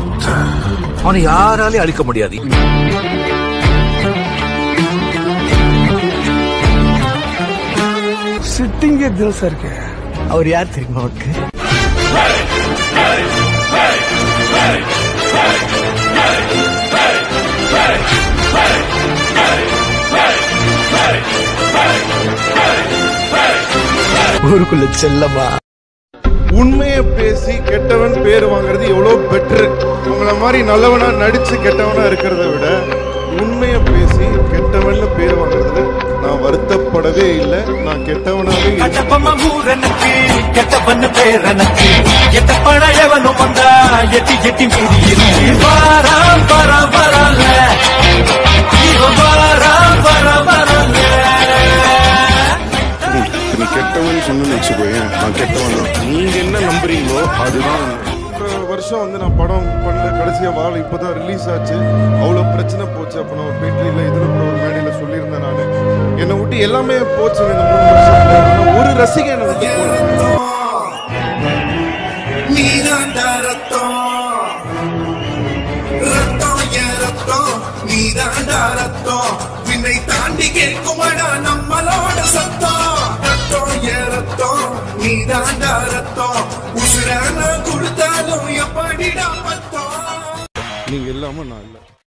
ஒருத்தன் அவனை யாராலையும் அழிக்க முடியாது சிட்டிங்கே தில்சா இருக்கு அவர் யார் தெரியுமா அவருக்கு ஊருக்குள்ள செல்லமா உண்மையை பேசி கெட்டவன் பேர் வாங்குறது எவ்வளோ பெட்ரு உங்களை மாதிரி நல்லவனா நடிச்சு கெட்டவனா இருக்கிறத விட உண்மையை பேசி கெட்டவன்ல பேர் வாங்குறதுல நான் வருத்தப்படவே இல்லை நான் கெட்டவனாவே இல்லை. கட்டப்பம்ம ஊரனுக்கு கெட்டப்பண்ண பேரனுக்கு எட்ட பழையவனும் வந்தா எட்டி எட்டி மீறி இருக்கு வாராம் வர வரல இவன் வாராம் வர வரல நீ கெட்டவன் சொன்னு வச்சுக்கோயேன் நான் கெட்டவன் தான் நீங்க என்ன நம்புறீங்களோ அதுதான் ஒரு வருஷம் வந்து நான் படம் பண்ணல கடைசியா வாழ இப்பதான் ரிலீஸ் ஆச்சு அவ்வளோ பிரச்சனை போச்சு அப்போ நான் ஒரு பேட்டியில் இதில் கூட ஒரு மேடையில் சொல்லியிருந்தேன் நான் என்னை விட்டு எல்லாமே போச்சு இந்த மூணு வருஷத்துல ஆனா ஒரு ரசிகன் என்னை விட்டு போகல நீதாண்டா ரத்தம் ரத்தம் என் ரத்தம் நீதாண்டா ரத்தம் விண்ணை தாண்டி கேட்குமடா நம்மளோட சத்தம் ரத்தம் என் ரத்தம் நீதாண்டா ரத்தம் உசுரான கொடுத்தாலும் எப்படிடா பத்தம் நீங்க இல்லாம நான் இல்லை